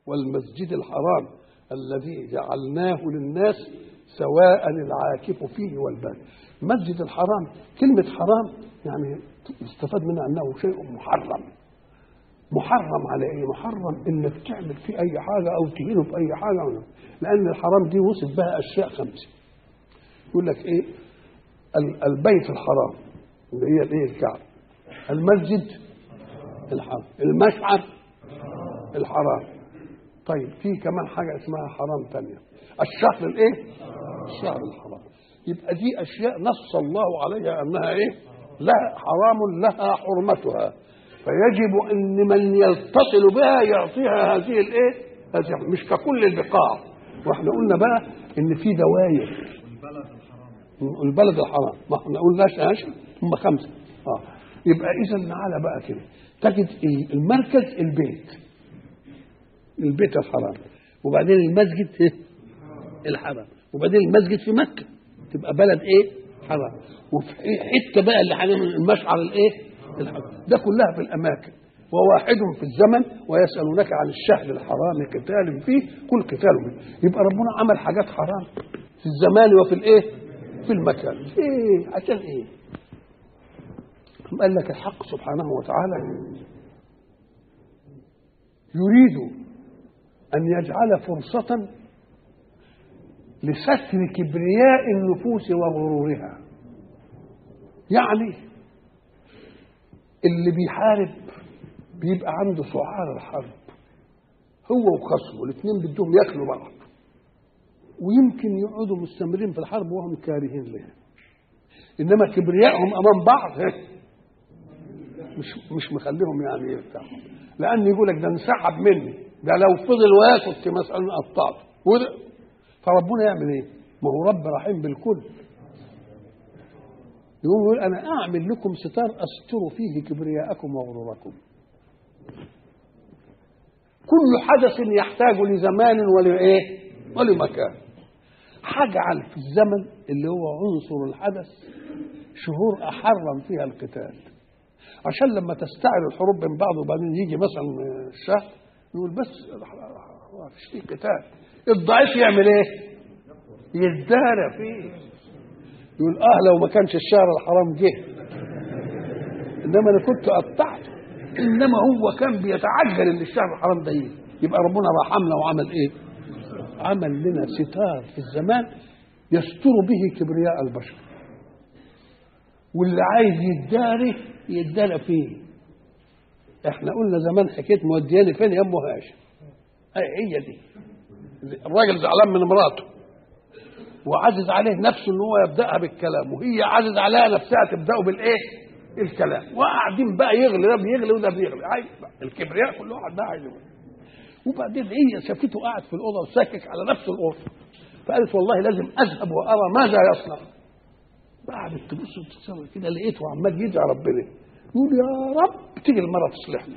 والمسجد الحرام الذي جعلناه للناس سواء العاكف فيه والباد المسجد الحرام كلمة حرام يعني يستفاد منها أنه شيء محرم محرم على ايه؟ محرم انك تعمل فيه اي حاجه او تهينه في اي حاجه لان الحرام دي وصف بها اشياء خمسه. يقول لك ايه؟ ال- البيت الحرام اللي هي الايه؟ الكعبه. المسجد الحرام، المشعر الحرام. طيب في كمان حاجه اسمها حرام ثانيه. الشهر الايه؟ الشهر الحرام. يبقى دي اشياء نص الله عليها انها ايه؟ لها حرام لها حرمتها. فيجب ان من يتصل بها يعطيها هذه الايه؟ هذه مش ككل البقاع واحنا قلنا بقى ان في دواير البلد الحرام ما احنا قلناش هاش هم خمسه اه يبقى اذا تعالى بقى كده تجد المركز البيت البيت الحرام وبعدين المسجد إيه؟ الحرام وبعدين المسجد في مكه تبقى بلد ايه؟ حرام وفي حته بقى اللي حرام المشعر الايه؟ الحرام ده كلها في الاماكن وواحد في الزمن ويسالونك عن الشهر الحرام قتال فيه كل قتال فيه يبقى ربنا عمل حاجات حرام في الزمان وفي الايه؟ في المكان ايه عشان ايه؟ قال لك الحق سبحانه وتعالى يريد ان يجعل فرصه لستر كبرياء النفوس وغرورها يعني اللي بيحارب بيبقى عنده سعار الحرب هو وخصمه الاثنين بدهم ياكلوا بعض ويمكن يقعدوا مستمرين في الحرب وهم كارهين لها انما كبريائهم امام بعض مش مش مخليهم يعني يرتاحوا لان يقول لك ده انسحب مني ده لو فضل واقف كنت مثلا قطعته فربنا يعمل ايه؟ ما هو رب رحيم بالكل يقوم يقول انا اعمل لكم ستار استر فيه كبرياءكم وغروركم كل حدث يحتاج لزمان ولايه ولمكان هجعل في الزمن اللي هو عنصر الحدث شهور احرم فيها القتال عشان لما تستعر الحروب بين بعض وبعدين يجي مثلا الشهر يقول بس ما فيش فيه قتال الضعيف يعمل ايه يزدهر فيه يقول اه لو ما كانش الشهر الحرام جه انما انا كنت قطعته انما هو كان بيتعجل ان الشهر الحرام ده يجي يبقى ربنا رحمنا وعمل ايه عمل لنا ستار في الزمان يستر به كبرياء البشر واللي عايز يداري يدارى فيه احنا قلنا زمان حكايه مودياني فين يا ام هاشم هي دي الراجل زعلان من مراته وعزز عليه نفسه ان هو يبداها بالكلام وهي عزز عليها نفسها تبداه بالايه؟ الكلام وقاعدين بقى يغلي ده بيغلي وده بيغلي عايز بقى الكبرياء كل واحد بقى عايز وبعدين هي شافته قاعد في الاوضه وساكك على نفس الاوضه فقالت والله لازم اذهب وارى ماذا يصنع قعدت تبص وتتصور كده لقيته عمال يدعي ربنا يقول يا رب تيجي المره تصلحني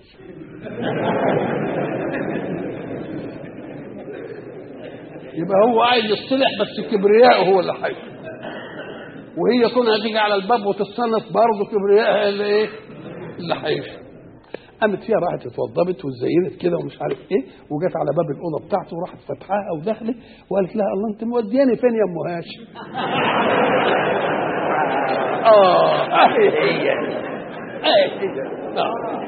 يبقى هو عايز يصطلح بس كبرياءه هو اللي حي وهي كونها تيجي على الباب وتصنف برضه كبريائها اللي ايه اللي حيش قامت هي راحت اتوضبت وزينت كده ومش عارف ايه وجت على باب الاوضه بتاعته وراحت فتحاها ودخلت وقالت لها الله انت مودياني فين يا ام هاشم؟ اه اهي هي اهي هي آه.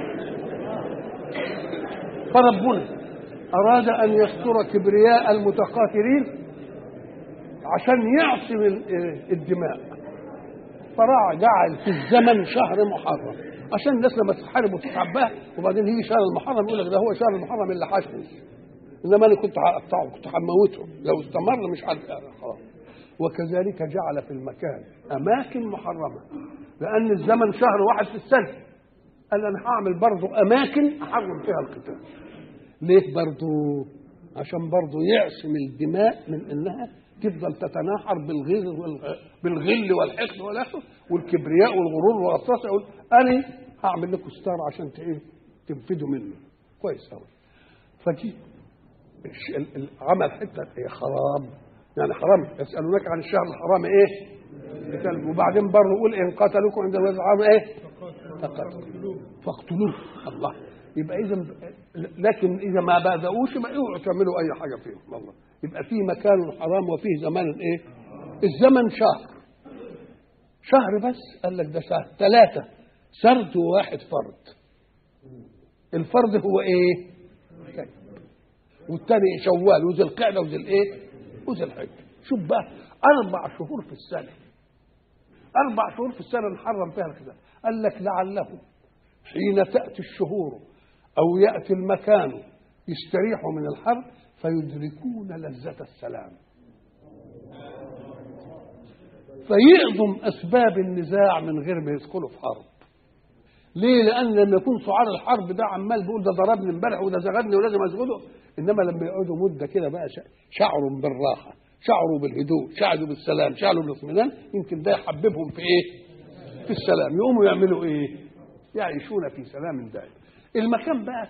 فربنا اراد ان يستر كبرياء المتقاتلين عشان يعصم الدماء فراع جعل في الزمن شهر محرم عشان الناس لما تحارب وتتعباه وبعدين يجي شهر المحرم يقول لك ده هو شهر المحرم اللي حاشني انما انا كنت هقطعه كنت هموته لو استمر مش عارف خلاص وكذلك جعل في المكان اماكن محرمه لان الزمن شهر واحد في السنه قال انا هعمل برضه اماكن احرم فيها القتال ليه برضه عشان برضه يعصم الدماء من انها تفضل تتناحر بالغل بالغل والحقد والاخر والكبرياء والغرور والغطاس يقول انا هعمل لكم ستار عشان ايه تنفذوا منه كويس قوي فدي عمل حته ايه حرام يعني حرام يسالونك عن الشهر الحرام ايه قتال وبعدين برضه يقول ان قتلوكم عند الوزع ايه فقتلوه فاقتلوه الله يبقى اذا لكن اذا ما بداوش يبقى اوعوا تعملوا اي حاجه فيهم والله يبقى في مكان حرام وفيه زمان ايه الزمن شهر شهر بس قال لك ده شهر ثلاثه سرد وواحد فرد الفرد هو ايه والثاني شوال وذي القعده وذي الايه وذي الحجه شوف بقى اربع شهور في السنه اربع شهور في السنه نحرم فيها الختان قال لك لعله حين تاتي الشهور او ياتي المكان يستريحوا من الحر فيدركون لذه السلام فيعظم اسباب النزاع من غير ما يدخلوا في حرب ليه؟ لأن لما يكون سعار الحرب ده عمال بيقول ده ضربني امبارح وده زغدني ولازم أسجده إنما لما يقعدوا مدة كده بقى شعروا بالراحة شعروا بالهدوء شعروا بالسلام شعروا بالاطمئنان يمكن ده يحببهم في إيه؟ في السلام يقوموا يعملوا إيه؟ يعيشون في سلام دائم المكان بقى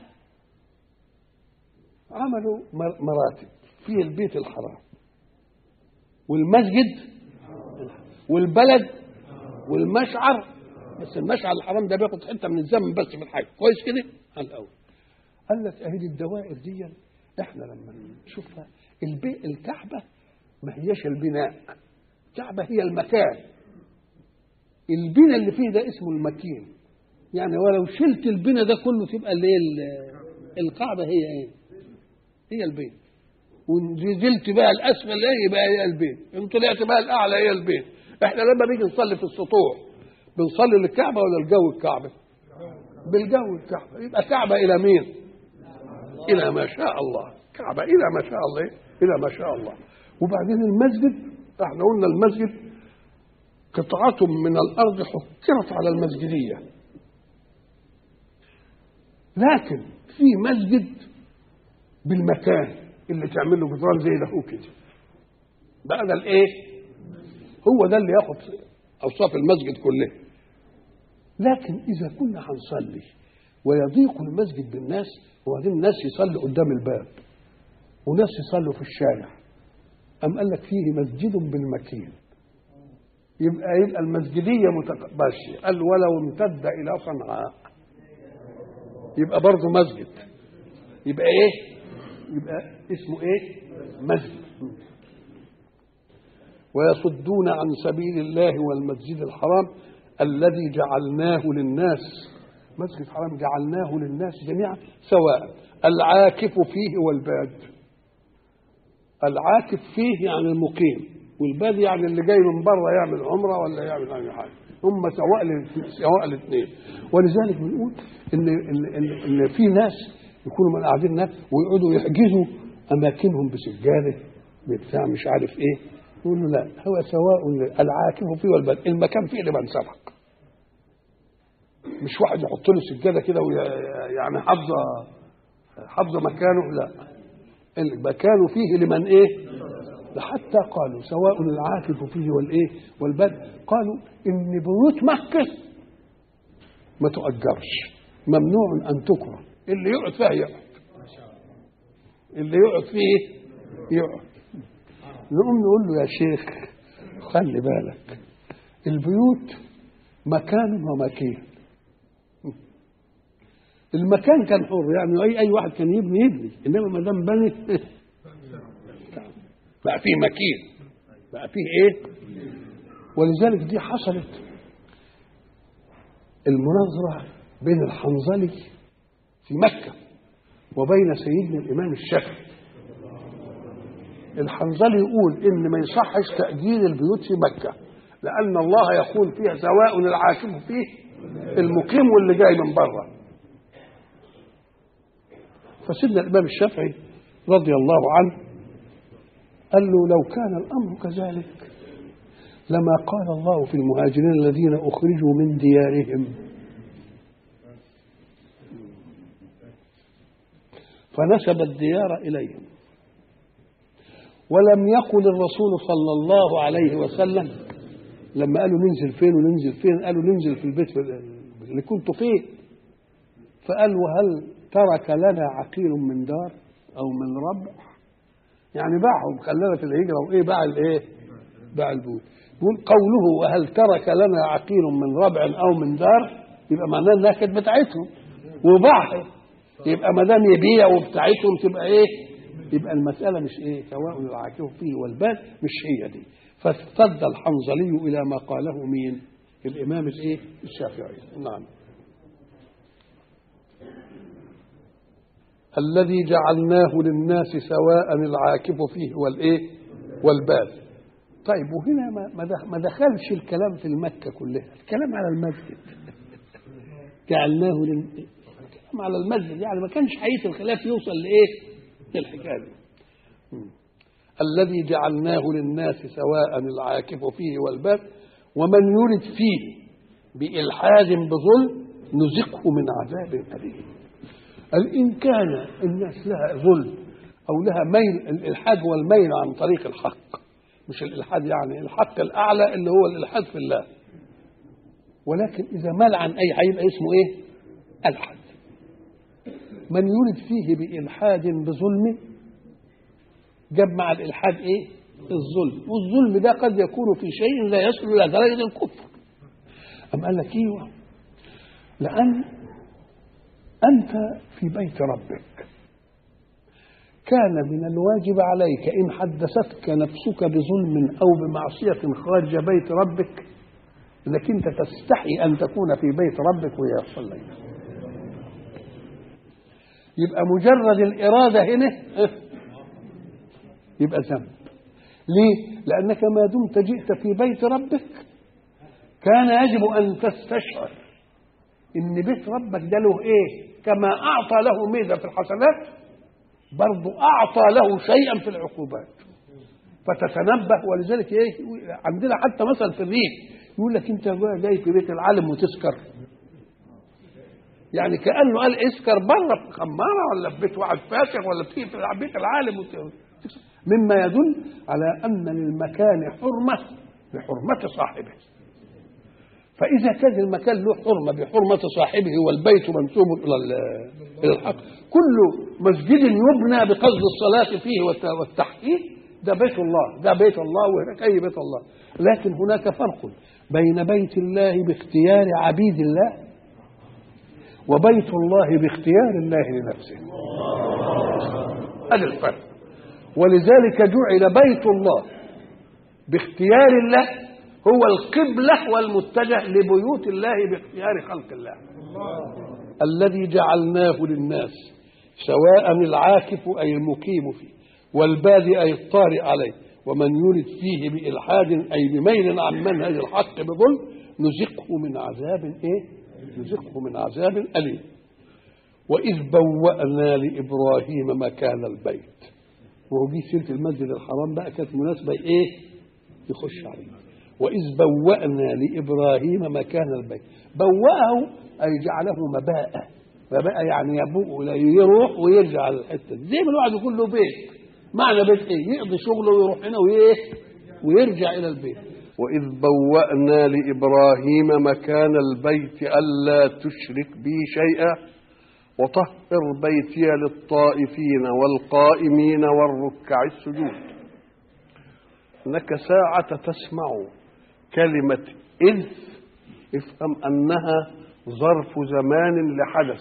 عملوا مراتب في البيت الحرام والمسجد والبلد والمشعر بس المشعر الحرام ده بياخد حته من الزمن بس في الحاجه كويس كده على الاول قال لك اهي الدوائر دي احنا لما نشوفها البي الكعبه ما هيش البناء الكعبه هي المكان البناء اللي فيه ده اسمه المكين يعني ولو شلت البناء ده كله تبقى اللي هي الكعبه هي ايه هي البيت ونزلت بقى الاسفل ايه يبقى هي البيت ان طلعت بقى الاعلى هي البيت احنا لما نيجي نصلي في السطوع بنصلي للكعبه ولا الجو الكعبه بالجو الكعبه يبقى كعبه الى مين الى ما شاء الله كعبه الى ما شاء الله الى ما شاء الله وبعدين المسجد احنا قلنا المسجد قطعة من الأرض حكرت على المسجدية لكن في مسجد بالمكان اللي تعمل له جدران زي ده هو كده بقى ده الايه هو ده اللي ياخد اوصاف المسجد كلها لكن اذا كنا هنصلي ويضيق المسجد بالناس وبعدين الناس يصلي قدام الباب وناس يصلوا في الشارع أم قال لك فيه مسجد بالمكين يبقى يبقى المسجدية متقبلش قال ولو امتد إلى صنعاء يبقى برضه مسجد يبقى إيه؟ يبقى اسمه إيه؟ مسجد ويصدون عن سبيل الله والمسجد الحرام الذي جعلناه للناس مسجد حرام جعلناه للناس جميعا سواء العاكف فيه والباد العاكف فيه يعني المقيم والباد يعني اللي جاي من بره يعمل عمره ولا يعمل اي حاجه هم سواء سواء الاثنين ولذلك بنقول ان ان, إن, إن في ناس يكونوا من قاعدين هناك ويقعدوا يحجزوا اماكنهم بسجاده بتاع مش عارف ايه يقول له لا هو سواء العاكف فيه والباد المكان فيه لمن سبق مش واحد يحط له سجاده كده يعني حافظه حافظه مكانه لا المكان فيه لمن ايه حتى قالوا سواء العاكف فيه والايه والبد قالوا ان بيوت مكه ما تؤجرش ممنوع ان تكره اللي يقعد فيها يقعد اللي يقعد فيه يقعد نقوم نقول له يا شيخ خلي بالك البيوت مكان ومكين المكان كان حر يعني اي اي واحد كان يبني يبني انما ما دام بني بقى فيه مكين بقى فيه ايه ولذلك دي حصلت المناظره بين الحنظلي في مكه وبين سيدنا الامام الشافعي الحنظلي يقول ان ما يصحش تاجير البيوت في مكه لان الله يقول فيها سواء العاكف فيه المقيم واللي جاي من بره فسيدنا الامام الشافعي رضي الله عنه قال له لو كان الامر كذلك لما قال الله في المهاجرين الذين اخرجوا من ديارهم فنسب الديار اليهم ولم يقل الرسول صلى الله عليه وسلم لما قالوا ننزل فين وننزل فين قالوا ننزل في البيت اللي كنت فيه فقال وهل ترك لنا عقيل من دار او من ربع يعني باعهم خلانا في الهجره وايه باع الايه باع البيوت يقول قوله وهل ترك لنا عقيل من ربع او من دار يبقى معناه انها كانت بتاعتهم وباعها يبقى ما دام يبيعوا بتاعتهم تبقى ايه يبقى المساله مش ايه سواء العاكف فيه والبال مش هي دي فاستد الحنظلي الى ما قاله مين الامام الايه الشافعي نعم الذي جعلناه للناس سواء العاكف فيه والايه والبال طيب وهنا ما ما دخ- ما دخلش الكلام في المكه كلها الكلام على المسجد جعلناه لل... الكلام على المسجد يعني ما كانش حقيقه الخلاف يوصل لايه للحكايه دي مم. الذي جعلناه للناس سواء العاكف فيه والباب ومن يرد فيه بإلحاد بظلم نزقه من عذاب أليم قال إن كان الناس لها ظلم أو لها ميل الإلحاد والميل عن طريق الحق مش الإلحاد يعني الحق الأعلى اللي هو الإلحاد في الله ولكن إذا مال عن أي هيبقى اسمه إيه؟ ألحد من يرد فيه بإلحاد بظلم جاب مع الإلحاد إيه؟ الظلم والظلم ده قد يكون في شيء لا يصل إلى درجة الكفر أم قال لك إيوه لأن أنت في بيت ربك كان من الواجب عليك إن حدثتك نفسك بظلم أو بمعصية خارج بيت ربك انك انت تستحي ان تكون في بيت ربك ويحصل لك يبقى مجرد الاراده هنا يبقى ذنب ليه لانك ما دمت جئت في بيت ربك كان يجب ان تستشعر ان بيت ربك ده له ايه كما اعطى له ميزه في الحسنات برضه اعطى له شيئا في العقوبات فتتنبه ولذلك ايه عندنا حتى مثلا في الريف يقول لك انت جاي في بيت العالم وتسكر يعني كانه قال اسكر بره في خماره ولا في بيت واحد فاسق ولا في بيت العالم وت- مما يدل على ان للمكان حرمه بحرمه صاحبه فاذا كان المكان له حرمه بحرمه صاحبه والبيت منسوب الى ال- الى الحق كل مسجد يبنى بقصد الصلاه فيه والت- والتحقيق ده بيت الله ده بيت الله وهناك اي بيت الله لكن هناك فرق بين بيت الله باختيار عبيد الله وبيت الله باختيار الله لنفسه هذا الفرق ولذلك جعل بيت الله باختيار الله هو القبلة والمتجه لبيوت الله باختيار خلق الله الذي جعلناه للناس سواء العاكف أي المقيم فيه والبادئ أي الطارئ عليه ومن يرد فيه بإلحاد أي بميل عن منهج الحق بظلم نزقه من عذاب إيه؟ نزقه من عذاب أليم وإذ بوأنا لإبراهيم مكان البيت وهو جه سيرة المسجد الحرام بقى كانت مناسبة إيه؟ يخش عليه وإذ بوأنا لإبراهيم مكان البيت بوأه أي جعله مباء مباء يعني يبوء يروح ويرجع على الحتة دي. زي ما الواحد يكون له بيت معنى بيت إيه؟ يقضي شغله ويروح هنا وإيه؟ ويرجع إلى البيت وإذ بوأنا لإبراهيم مكان البيت ألا تشرك بي شيئا وطهر بيتي للطائفين والقائمين والركع السجود إنك ساعة تسمع كلمة إذ افهم أنها ظرف زمان لحدث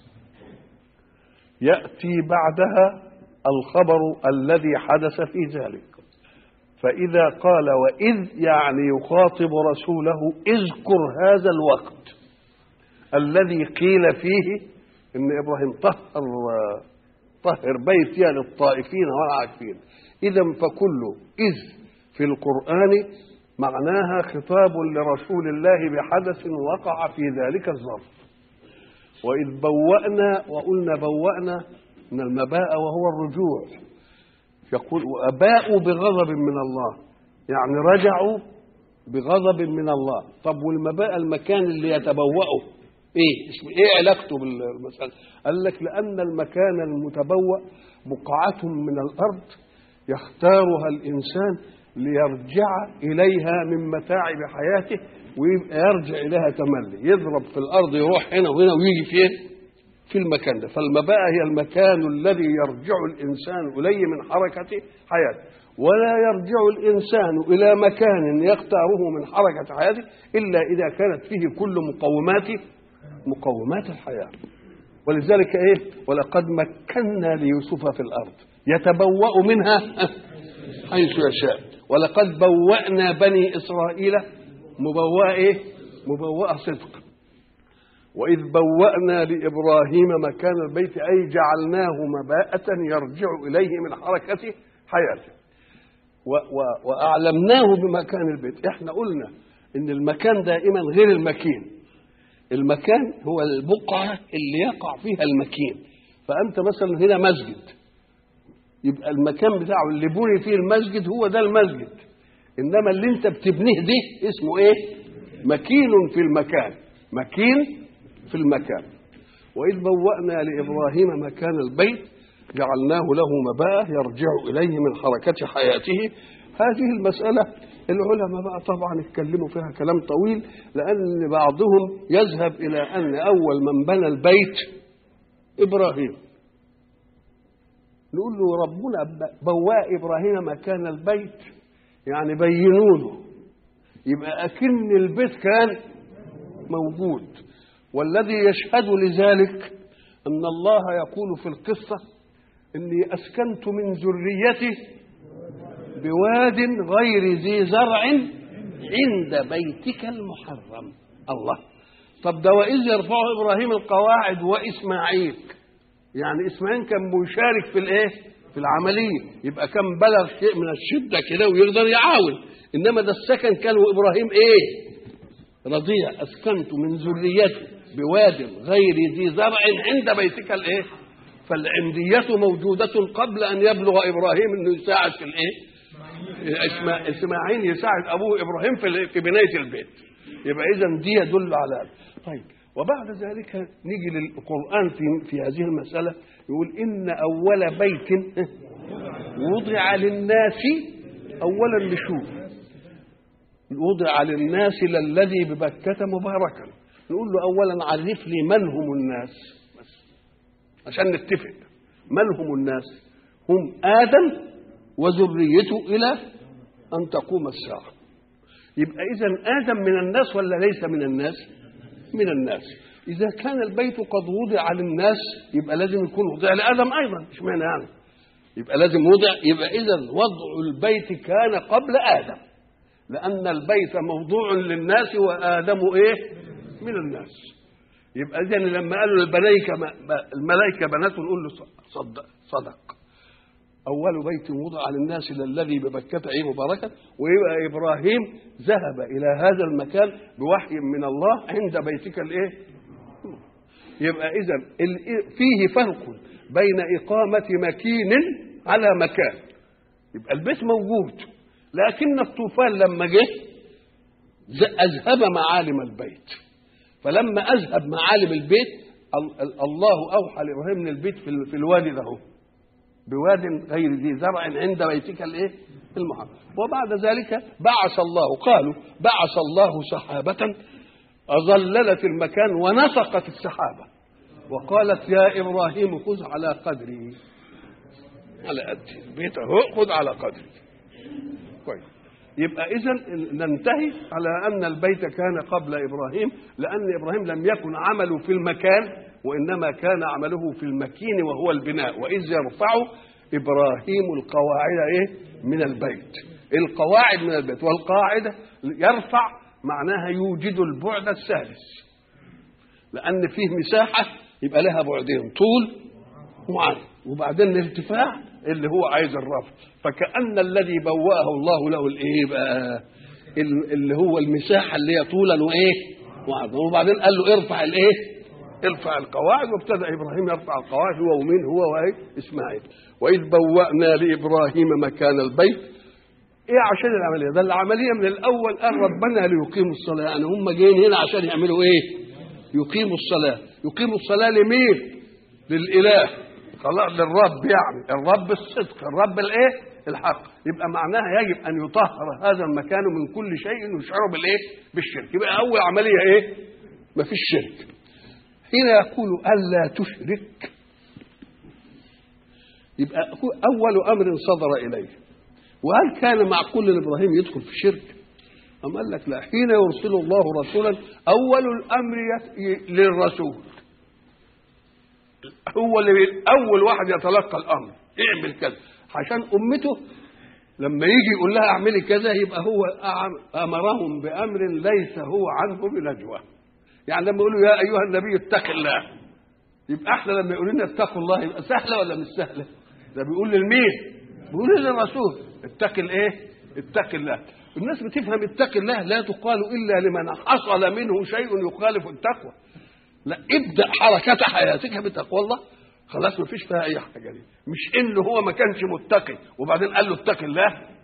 يأتي بعدها الخبر الذي حدث في ذلك فإذا قال وإذ يعني يخاطب رسوله اذكر هذا الوقت الذي قيل فيه إن إبراهيم طهر طهر بيتي للطائفين والعاكفين إذا فكل إذ في القرآن معناها خطاب لرسول الله بحدث وقع في ذلك الظرف وإذ بوأنا وقلنا بوأنا من المباء وهو الرجوع يقول وأباءوا بغضب من الله يعني رجعوا بغضب من الله طب والمباء المكان اللي يتبوأه ايه اسم ايه علاقته بالمسألة قال لك لأن المكان المتبوأ بقعة من الأرض يختارها الإنسان ليرجع إليها من متاعب حياته ويبقى يرجع إليها تملي يضرب في الأرض يروح هنا وهنا ويجي فين في المكان ده فالمباء هي المكان الذي يرجع الإنسان إليه من حركة حياته ولا يرجع الإنسان إلى مكان يختاره من حركة حياته إلا إذا كانت فيه كل مقومات مقومات الحياة ولذلك ايه ولقد مكنا ليوسف في الارض يتبوأ منها حيث يشاء ولقد بوأنا بني اسرائيل مبوأ ايه مبوأ صدق وإذ بوأنا لإبراهيم مكان البيت أي جعلناه مباءة يرجع إليه من حركة حياته و و وأعلمناه بمكان البيت إحنا قلنا إن المكان دائما غير المكين المكان هو البقعة اللي يقع فيها المكين فأنت مثلا هنا مسجد يبقى المكان بتاعه اللي بني فيه المسجد هو ده المسجد إنما اللي أنت بتبنيه ده اسمه إيه؟ مكين في المكان مكين في المكان وإذ بوأنا لإبراهيم مكان البيت جعلناه له مباء يرجع إليه من حركة حياته هذه المسألة العلماء بقى طبعا اتكلموا فيها كلام طويل لأن بعضهم يذهب إلى أن أول من بنى البيت إبراهيم نقول له ربنا بواء إبراهيم مكان البيت يعني بينوا له يبقى أكن البيت كان موجود والذي يشهد لذلك أن الله يقول في القصة إني أسكنت من ذريتي بواد غير ذي زرع عند بيتك المحرم الله طب ده وإذ يرفع إبراهيم القواعد وإسماعيل يعني إسماعيل كان مشارك في الإيه؟ في العملية يبقى كان بلغ شيء من الشدة كده ويقدر يعاون إنما ده السكن كان وإبراهيم إيه؟ رضيع أسكنت من ذريتي بواد غير ذي زرع عند بيتك الإيه؟ فالعندية موجودة قبل أن يبلغ إبراهيم أنه يساعد في الإيه؟ اسماعيل يساعد ابوه ابراهيم في في بنايه البيت يبقى اذا دي يدل على طيب وبعد ذلك نيجي للقران في في هذه المساله يقول ان اول بيت وضع للناس اولا نشوف وضع للناس للذي ببكة مباركا نقول له اولا عرف لي من هم الناس بس عشان نتفق من هم الناس هم ادم وذريته إلى أن تقوم الساعة يبقى إذا آدم من الناس ولا ليس من الناس من الناس إذا كان البيت قد وضع للناس يبقى لازم يكون وضع لآدم أيضا مش معنى يعني يبقى لازم وضع يبقى إذا وضع البيت كان قبل آدم لأن البيت موضوع للناس وآدم إيه من الناس يبقى إذا لما قالوا الملائكة الملائكة بنات نقول له صدق صدق أول بيت وضع للناس للذي ببكة أي مباركة ويبقى إبراهيم ذهب إلى هذا المكان بوحي من الله عند بيتك الإيه؟ يبقى إذا فيه فرق بين إقامة مكين على مكان يبقى البيت موجود لكن الطوفان لما جه أذهب معالم البيت فلما أذهب معالم البيت الله أوحى لإبراهيم من البيت في الوادي ده بواد غير ذي زرع عند بيتك الايه؟ المحرم وبعد ذلك بعث الله قالوا بعث الله سحابة أظللت المكان ونسقت السحابة وقالت يا إبراهيم خذ على قدري على قدي البيت أهو خذ على قدري كويس يبقى إذا ننتهي على أن البيت كان قبل إبراهيم لأن إبراهيم لم يكن عمله في المكان وإنما كان عمله في المكين وهو البناء وإذ يرفع إبراهيم القواعد إيه من البيت القواعد من البيت والقاعدة يرفع معناها يوجد البعد الثالث لأن فيه مساحة يبقى لها بعدين طول وعرض وبعدين الارتفاع اللي هو عايز الرفع فكأن الذي بوأه الله له الايه بقى اللي هو المساحة اللي هي طولا وايه وعرضا وبعدين قال له ارفع الايه ارفع القواعد وابتدأ إبراهيم يرفع القواعد هو ومين هو وايه إسماعيل وإذ بوأنا لإبراهيم مكان البيت ايه عشان العمليه ده العمليه من الاول قال ربنا ليقيموا الصلاه يعني هم جايين هنا عشان يعملوا ايه يقيموا الصلاه يقيموا الصلاه لمين للاله خلاص للرب يعني الرب الصدق الرب الايه الحق يبقى معناها يجب ان يطهر هذا المكان من كل شيء يشعر بالايه بالشرك يبقى اول عمليه ايه ما فيش شرك حين يقول الا تشرك يبقى اول امر صدر اليه وهل كان معقول لابراهيم يدخل في الشرك؟ أم قال لك لا حين يرسل الله رسولا أول الأمر للرسول هو اللي بي- اول واحد يتلقى الامر اعمل كذا عشان امته لما يجي يقول لها اعملي كذا يبقى هو أعم- امرهم بامر ليس هو عنه بنجوى يعني لما يقولوا يا ايها النبي اتق الله يبقى احنا لما يقولوا لنا اتقوا الله يبقى سهله ولا مش سهله ده بيقول للمين بيقول للرسول اتق الايه اتق الله الناس بتفهم اتق الله لا تقال الا لمن حصل منه شيء يخالف التقوى لا ابدا حركه حياتك بتقوى الله خلاص ما فيش فيها اي حاجه دي مش انه هو ما كانش متقي وبعدين قال له اتق الله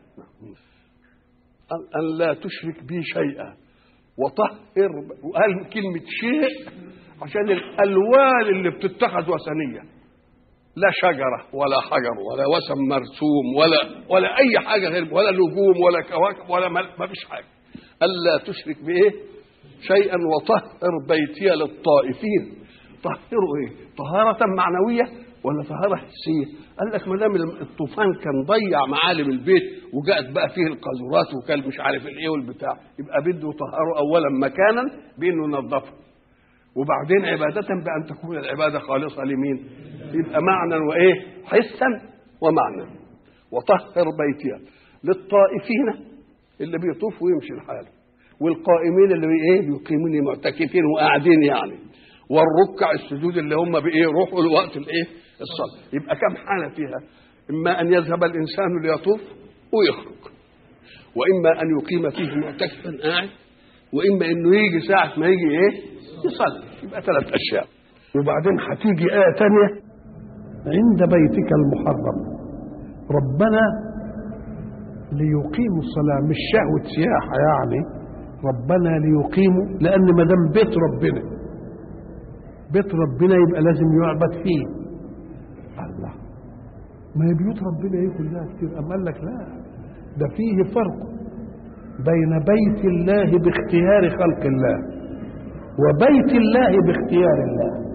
أن- ان لا تشرك بي شيئا وطهر وقال كلمه شيء عشان الالوان اللي بتتخذ وثنيه لا شجره ولا حجر ولا وثن مرسوم ولا ولا اي حاجه غير ولا نجوم ولا كواكب ولا مل- ما فيش حاجه الا تشرك بايه شيئا وطهر بيتي للطائفين طهروا ايه طهاره معنويه ولا طهاره حسيه قال لك ما دام الطوفان كان ضيع معالم البيت وجاءت بقى فيه القاذورات وكان مش عارف الايه والبتاع يبقى بده يطهروا اولا مكانا بانه ينظفه وبعدين عبادة بأن تكون العبادة خالصة لمين؟ يبقى معنى وإيه؟ حسا ومعنى وطهر بيتي للطائفين اللي بيطوف ويمشي لحاله والقائمين اللي بي- ايه بيقيمون معتكفين وقاعدين يعني والركع السجود اللي هم بايه يروحوا لوقت الايه الصلاه يبقى كم حاله فيها اما ان يذهب الانسان ليطوف ويخرج واما ان يقيم فيه معتكفا قاعد واما انه يجي ساعه ما يجي ايه يصلي يبقى ثلاث اشياء وبعدين هتيجي ايه تانية عند بيتك المحرم ربنا ليقيموا الصلاة مش شهوة سياحة يعني ربنا ليقيموا لأن ما دام بيت ربنا بيت ربنا يبقى لازم يعبد فيه الله ما هي بيوت ربنا ايه كلها كتير أم قال لك لا ده فيه فرق بين بيت الله باختيار خلق الله وبيت الله باختيار الله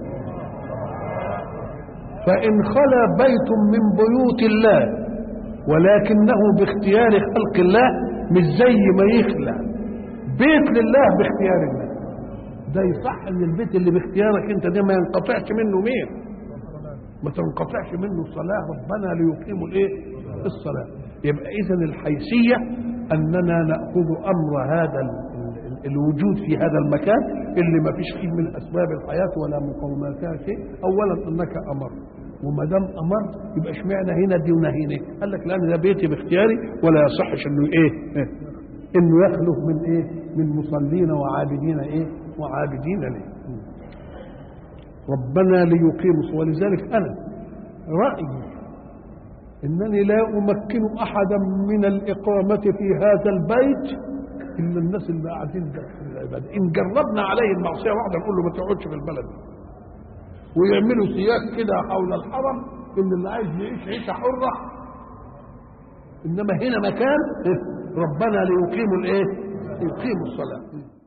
فإن خلا بيت من بيوت الله ولكنه باختيار خلق الله مش زي ما يخلع بيت لله باختيار الله ده يصح ان البيت اللي باختيارك انت ده ما ينقطعش منه مين ما تنقطعش منه الصلاة ربنا ليقيموا الايه الصلاة يبقى اذا الحيثية اننا نأخذ امر هذا ال- ال- الوجود في هذا المكان اللي ما فيش فيه من اسباب الحياة ولا مقوماتها شيء اولا انك امرت وما دام امرت يبقى اشمعنى هنا دي وهنا هنا قال لك لان ده بيتي باختياري ولا يصحش انه ايه إيه؟ انه يخلف من ايه من مصلين وعابدين ايه وعابدين ليه ربنا ليقيموا ولذلك انا رايي انني لا امكن احدا من الاقامه في هذا البيت الا الناس اللي قاعدين في العباده ان جربنا عليه المعصيه واحده نقول له ما تقعدش في البلد ويعملوا سياج كده حول الحرم ان اللي عايز يعيش عيشه حره انما هنا مكان ربنا ليقيموا الايه؟ يقيموا الصلاه